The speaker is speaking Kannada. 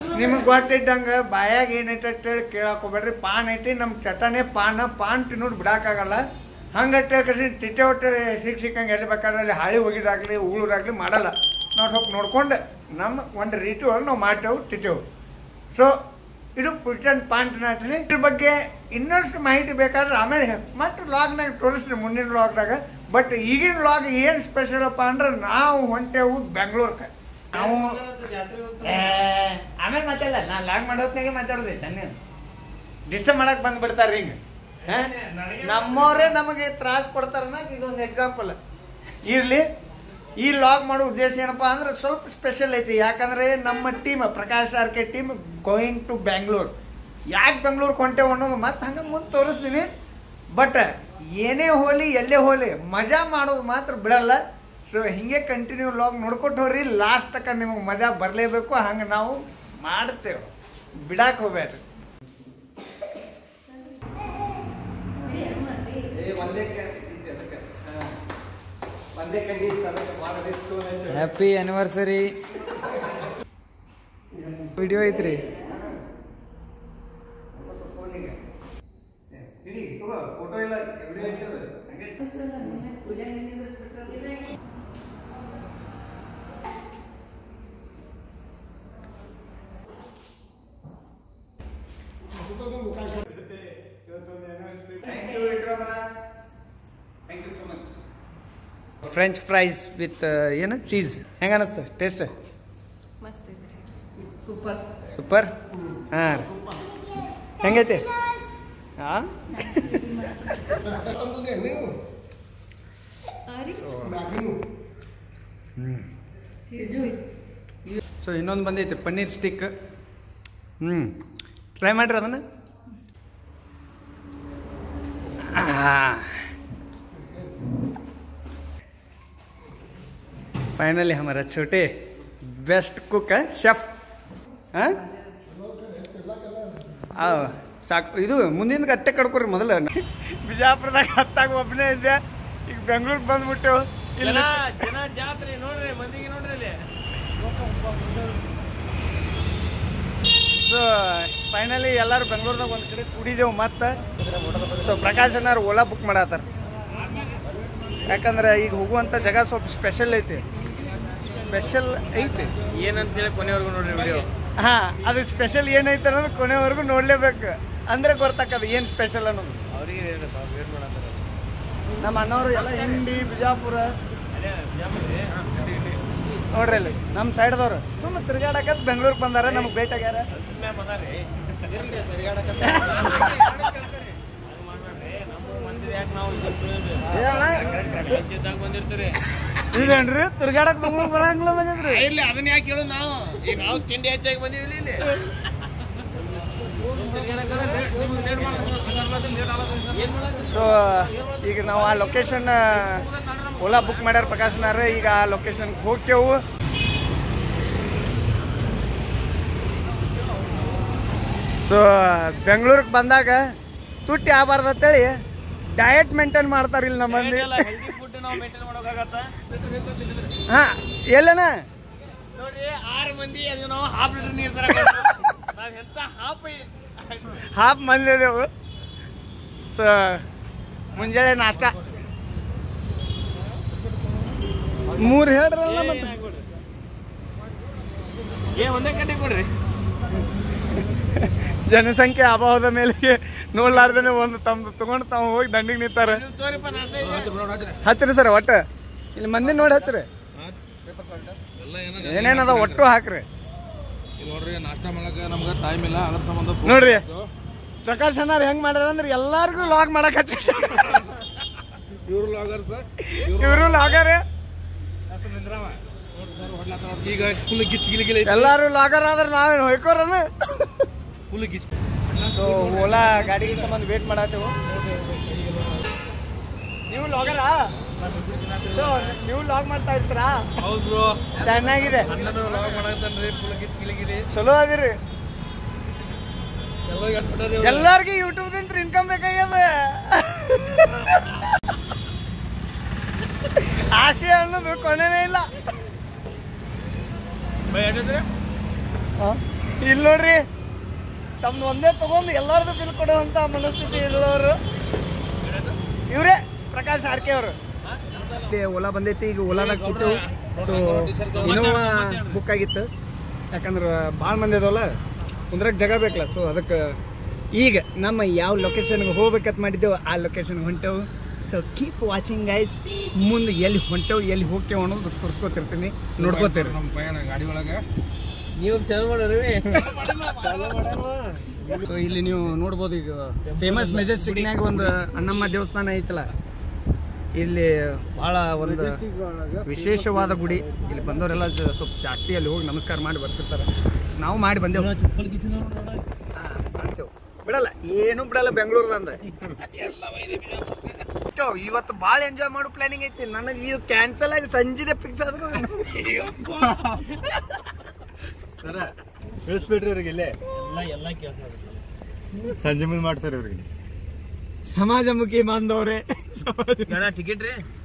ನಿಮಗೆ ಗೊತ್ತಿದ್ದಂಗ ಬಾಯಾಗ ಏನೈತೆ ಅಂತೇಳಿ ಕೇಳಕ್ ಹೋಗ್ಬೇಡ್ರಿ ಪಾನ್ ಐತಿ ನಮ್ಮ ಚಟನೆ ಪಾನ ಪಾನ್ ತಿನ್ನೋದು ಬಿಡಕ್ಕಾಗಲ್ಲ ಹಂಗಟ್ಟೆ ಕಸಿ ತಿಟ್ಟೆ ಹೊಟ್ಟೆ ಸಿಕ್ ಸಿಕ್ಕಂಗೆ ಎಲ್ಲಿ ಬೇಕಾದ್ರೆ ಅಲ್ಲಿ ಹಾಳಿ ಹೋಗಿದಾಗ್ಲಿ ಉಳುದಾಗ್ಲಿ ಮಾಡಲ್ಲ ನಾವು ಸ್ವಲ್ಪ ನೋಡ್ಕೊಂಡು ನಮ್ಮ ಒಂದು ರೀತಿ ಒಳಗೆ ನಾವು ಮಾಡ್ತೇವೆ ತಿಂತೇವೆ ಸೊ ಇದು ಪುಲ್ಚನ್ ಪಾಂಟ್ ನಾಟ್ನಿ ಇದ್ರ ಬಗ್ಗೆ ಇನ್ನಷ್ಟು ಮಾಹಿತಿ ಬೇಕಾದ್ರೆ ಆಮೇಲೆ ಮತ್ತೆ ಲಾಗ್ನಾಗ ತೋರಿಸ್ರಿ ಮುಂದಿನ ಲಾಗ್ದಾಗ ಬಟ್ ಈಗಿನ ಲಾಗ್ ಏನು ಸ್ಪೆಷಲ್ ಅಪ್ಪ ಅಂದ್ರೆ ನಾವು ಹೊಂಟೇವು ಬೆಂಗಳೂರ್ಗೆ ನಾವು ಏ, ಆಮೇಲೆ ಮಾತಾಡಲ್ಲ ನಾ ಲಾಗ್ ಮಾಡೋತ್ನಾಗೆ ಮಾತಾಡೋದು ಚೆನ್ನ ಡಿಸ್ಟರ್ಬ್ ಮಾಡಕ್ ಬಂದ್ಬಿಡ್ತಾರೆ ಹಿಂಗ ಹಾ? ನಮ್ಮವರೇ ನಮಗೆ ತ್ರಾಸ ಕೊಡ್ತಾರನ್ನ ಇದೊಂದು ಎಕ್ಸಾಂಪಲ್ ಇರ್ಲಿ ಈ ಲಾಗ್ ಮಾಡೋ ಉದ್ದೇಶ ಏನಪ್ಪಾ ಅಂದ್ರೆ ಸ್ವಲ್ಪ ಸ್ಪೆಷಲ್ ಐತಿ ಯಾಕಂದ್ರೆ ನಮ್ಮ team Prakash R K team going to Bangalore ಯಾಕೆ ಬೆಂಗ್ಳೂರ್ಗೆ ಹೊಂಟೇವು ಅನ್ನೋದು ಮತ್ತೆ ಹಂಗೆ ಮುಂದೆ ತೋರಿಸ್ತೀನಿ ಬಟ್ ಏನೇ ಹೋಲಿ ಎಲ್ಲೇ ಹೋಲಿ ಮಜಾ ಮಾಡೋದು ಮಾತ್ರ ಬಿಡಲ್ಲ ಸೊ ಹಿಂಗೆ ಕಂಟಿನ್ಯೂ ಲಾಗ್ ನೋಡ್ಕೊಟ್ಟು ಹೋಗ್ರಿ ಲಾಸ್ಟ್ ತನಕ ನಿಮಗೆ ಮಜಾ ಬರಲೇಬೇಕು ಹಂಗೆ ನಾವು ಮಾಡ್ತೇವೆ ಬಿಡಕ್ಕೆ ಹೋಗ್ಬೇಡ್ರಿ ಹ್ಯಾಪಿ ಆನಿವರ್ಸರಿ ವಿಡಿಯೋ ಐತ್ರಿ ಫೋಟೋ ಇಲ್ಲ ಫ್ರೆಂಚ್ ಫ್ರೈಸ್ ವಿತ್ ಏನು ಚೀಸ್ ಹೆಂಗ ಅನಿಸ್ತು ಟೇಸ್ಟ್ ಮಸ್ತ್ ಐತ್ರಿ ಸೂಪರ್ ಸೂಪರ್ ಹಾಂ ಹೆಂಗೈತಿ ಹಾಂ ಸೊ ಇನ್ನೊಂದು ಬಂದೈತೆ ಪನ್ನೀರ್ ಸ್ಟಿಕ್ ಹ್ಞೂ ಟ್ರೈ ಮಾಡ್ರಿ ಅದನ್ನು फाइनली हमारा छोटे बेस्ट कुक है शेफ ಹಾಂ ಸಾಕು ಇದು ಮುಂದಿನ ಅಟ್ಟೆ ಕಡ್ಕೊರಿ ಮೊದಲು ಬಿಜಾಪುರದಾಗ ಹತ್ತಾಗ ಒಬ್ಬನೇ ಇದ್ದೆ ಈಗ ಬೆಂಗ್ಳೂರಿಗೆ ಬಂದ್ಬಿಟ್ಟೆವು ಜನ ಜನ ಜಾತ್ರೆ ನೋಡ್ರಿ ಮಂದಿಗೆ ನೋಡ್ರಿ ಇಲ್ಲಿ ಸೊ ಫೈನಲಿ ಎಲ್ಲರೂ ಬೆಂಗ್ಳೂರ್ದಾಗ ಒಂದು ಕಡೆ ಕೂಡಿದೆವು ಮತ್ತೆ ಸೊ ಪ್ರಕಾಶ್ ಅನ್ನಾರು ಓಲಾ ಬುಕ್ ಮಾಡತ್ತಾರ ಯಾಕಂದ್ರೆ ಈಗ ಹೋಗುವಂಥ ಜಾಗ ಸ್ವಲ್ಪ ಸ್ಪೆಷಲ್ ಐತಿ ಸ್ಪೆಷಲ್ ಐತಿ ಏನಂತೇಳಿ ಕೊನೆವರೆಗೂ ನೋಡ್ರಿ ವಿಡಿಯೋ ಹಾಂ ಅದು ಸ್ಪೆಷಲ್ ಏನೈತೆ ಅನ್ನೋದು ಕೊನೆವರೆಗೂ ನೋಡಲೇಬೇಕು ಅಂದ್ರೆ ಗೊತ್ತಾಕದು ಏನು ಸ್ಪೆಷಲ್ ಅನ್ನೋದು ಅವ್ರಿಗೆ ವೇಟ್ ಮಾಡತ್ತಾರ ನಮ್ಮ ಅಣ್ಣವರು ಎಲ್ಲ ಹಿಂಡಿ ಬಿಜಾಪುರ ನೋಡ್ರಿ ಅಲ್ಲಿ ನಮ್ಮ ಸೈಡ್ದವ್ರು ಸುಮ್ಮನೆ ತಿರ್ಗಾಡಕತ್ ಬೆಂಗ್ಳೂರಿಗೆ ಬಂದಾರ ನಮಗೆ ಭೇಟಿ ಆಗ್ಯಾರ ಸುಮ್ಮನೆ ಬಂದಾರಿ ನಮ್ಮ ಮಂದಿ ಯಾಕೆ ನಾವು ಇದ್ದಾಗ ಬಂದಿರ್ತೀರಿ ಇದೇನ್ರಿ ತಿರ್ಗಾಡಕ್ ಬೆಂಗ್ಳೂರ್ ಬರಂಗಿಲ್ಲ ಬಂದಿದ್ರಿ ಇಲ್ಲಿ ಅದನ್ನ ಯಾಕೆ ಹೇಳೋದು ನಾವು ಈಗ ನಾವು ತಿಂಡಿ ಹೆಚ್ಚಾಗಿ ಬಂದಿವಿ ಇಲ್ಲಿ ಸೊ ಈಗ ನಾವು ಆ ಲೊಕೇಶನ್ ಓಲಾ ಬುಕ್ ಮಾಡ್ಯಾರ ಪ್ರಕಾಶನಾರ ಈಗ ಆ ಲೊಕೇಶನ್ಗೆ ಹೋಗ್ತೇವು ಸೊ ಬೆಂಗಳೂರಿಗೆ ಬಂದಾಗ ತುಟ್ಟಿ ಆಗಬಾರ್ದು ಅಂತೇಳಿ ಡಯಟ್ ಮೇಂಟೈನ್ ಮಾಡ್ತಾರೆ ಇಲ್ಲಿ ನಮ್ಮ ಮಂದಿ ಹೆಲ್ದಿ ಫುಡ್ ನಾವು ಮೇಂಟೈನ್ ಮಾಡೋಕ್ಕಾಗತ್ತ ಹಾಂ ಎಲ್ಲನ ನೋಡ್ರಿ ಆರು ಮಂದಿ ಅದು ನಾವು ಹಾಫ್ ಲೀಟರ್ ನೀರು ತರ ನಾವ್ ಎಂತ ಹಾಫ್ ಹಾಫ್ ಮಂದಿ ಇದೇವು ಸೊ ಮುಂಜಾನೆ ನಾಷ್ಟ ಮೂರು ಹೇಳ್ರಲ್ಲ ಮತ್ತೆ ಏ ಒಂದೇ ಕಟ್ಟಿ ಕೊಡ್ರಿ ಜನಸಂಖ್ಯೆ ಅಭಾವದ ಮೇಲೆ ನೋಡ್ಲಾರ್ದೇನೆ ಒಂದು ತಮ್ದು ತಗೊಂಡು ತಾವು ಹೋಗಿ ದಂಡಿಗೆ ನಿಂತಾರ ನೀವು ತೋರಿಪ್ಪ ನಾಷ್ಟ ಇದೆ. ಹಚ್ರಿ ಸರ್ ಒಟ್ಟ ಇಲ್ಲಿ ಮಂದಿ ನೋಡಿ ಹಚ್ರಿ ಏನೇನದ ಒಟ್ಟು ಹಾಕ್ರಿ ಇಲ್ಲಿ ನೋಡ್ರಿ ನಾಷ್ಟ ಮಾಡಕ ನಮ್ಗೆ ಟೈಮ್ ಇಲ್ಲ ಅದ್ರ ಸಂಬಂಧ ನೋಡ್ರಿ ಪ್ರಕಾಶ್ ಅನ್ನಾರ್ ಹೆಂಗ್ ಮಾಡ್ಯಾರ ಅಂದ್ರೆ ಎಲ್ಲಾರ್ಗು ಲಾಗ್ ಮಾಡಕ್ ಹಚ್ಚಿ ಇವ್ರು ಲಾಗರ್ ಸರ್ ಇವರು ಲಾಗರ್ ಈಗ ಫುಲ್ ಗಿಚ್ ಗಿಲಿ ಗಿಲಿ ಎಲ್ಲಾರು ಲಾಗರ್ ಆದ್ರೆ ನಾವೇನು ಹೊಯ್ಕೋರನ ಫುಲ್ ಗಿಚ್ ಸೊ ಓಲಾ ಗಾಡಿಗೆ ಸಂಬಂಧ ವೇಟ್ ಮಾಡತ್ತೇವು ನೀವು ಲಾಗರಾ ಸೊ ನೀವು ಲಾಗ್ ಮಾಡ್ತಾ ಇರ್ತೀರಾ ಹೌದು ಬ್ರೋ ಚೆನ್ನಾಗಿದೆ ಅಣ್ಣನು ಲಾಗ್ ಮಾಡಕತ್ತಾನ್ರಿ ಫುಲ್ ಗಿಚ್ ಗಿಲಿ ಗಿಲಿ ಚಲೋ ಅದಿರಿ ಎಲ್ಲ ಎಟ್ಬಿಟ್ಟಾರಿ ಎಲ್ಲಾರ್ಗಿ ಯೂಟ್ಯೂಬ್ ದಿಂತ್ರ ಇನ್ಕಮ್ ಬೇಕಾಗ್ಯದ ಆಸೆ ಅನ್ನೋದು ಕೊನೆನೇ ಇಲ್ಲ ಇಲ್ಲಿ ನೋಡ್ರಿ ತಮ್ದು ಒಂದೇ ತಗೊಂಡು ಎಲ್ಲಾರ್ದು ಬಿಲ್ ಕೊಡುವಂತ ಮನಸ್ಥಿತಿ ಇರೋರು ಇವ್ರೇ ಪ್ರಕಾಶ್ ಆರ್ಕೆ ಅವರು ಓಲಾ ಬಂದೈತಿ ಈಗ ಓಲಾದಾಗ ಕೂತೇವು ಸೊ ಇನೋವಾ ಬುಕ್ ಆಗಿತ್ತು ಯಾಕಂದ್ರೆ ಭಾಳ ಮಂದಿ ಅದಾವಲ್ಲ ಕುಂದ್ರಕ್ಕೆ ಜಾಗ ಬೇಕಲ್ಲ ಸೊ ಅದಕ್ಕೆ ಈಗ ನಮ್ಮ ಯಾವ ಲೊಕೇಶನ್ಗೆ ಹೋಗ್ಬೇಕಂತ ಮಾಡಿದ್ದೆವು ಆ ಲೊಕೇಶನ್ಗೆ ಹೊಂಟೆವು ಸೊ ಕೀಪ್ ವಾಚಿಂಗ್ ಗೈಸ್ ಮುಂದೆ ಎಲ್ಲಿ ಹೊಂಟೆವು ಎಲ್ಲಿ ಹೋಗ್ತೇವೆ ಅನ್ನೋದು ತೋರಿಸ್ಕೊತಿರ್ತೀನಿ ನೋಡ್ಕೋತೀರಿ ನಮ್ಮ ಪಯಣ ಗಾಡಿ ಒಳಗೆ ನೀವು ಚಲೋ ಮಾಡೋರಿ ಸೊ ಇಲ್ಲಿ ನೀವು ನೋಡ್ಬೋದು ಈಗ ಫೇಮಸ್ ಮೆಜೆಸ್ಟಿಕ್ನಾಗ ಒಂದು ಅಣ್ಣಮ್ಮ ದೇವಸ್ಥಾನ ಐತಲ್ಲ ಇಲ್ಲಿ ಬಹಳ ಒಂದು ವಿಶೇಷವಾದ ಗುಡಿ ಇಲ್ಲಿ ಬಂದವರೆಲ್ಲ ಜ- ಸ್ವಲ್ಪ ಜಾಸ್ತಿ ಅಲ್ಲಿ ಹೋಗಿ ನಮಸ್ಕಾರ ಮಾಡಿ ಬರ್ತಿರ್ತಾರೆ ನಾವು ಮಾಡಿ ಬಂದೆವು ಹಾ, ಮಾಡ್ತೇವು. ಬಿಡಲ್ಲ ಏನು ಬಿಡಲ್ಲ ಬೆಂಗಳೂರ್ದಂದ ಇವತ್ತು ಭಾಳ ಎಂಜಾಯ್ ಮಾಡೋ ಪ್ಲಾನಿಂಗ್ ಐತಿ ನನಗೆ ಇದು ಕ್ಯಾನ್ಸಲ್ ಆಗಿ ಸಂಜಿದೆ ಫಿಕ್ಸ್ ಆದ್ರು ಸರ ಇಳಿಸ್ಬಿಡ್ರಿ ಅವ್ರಿಗೆ ಇಲ್ಲೇ ಎಲ್ಲ ಎಲ್ಲ ಕೆಲಸ ಸಂಜೆ ಮುಂದೆ ಮಾಡ್ತಾರೆ ಇವ್ರಿಗೆ ಸಮಾಜಮುಖಿ ಬಾಂಧವ್ರೆ ಸಮಾಜ ಟಿಕೆಟ್ ರೀ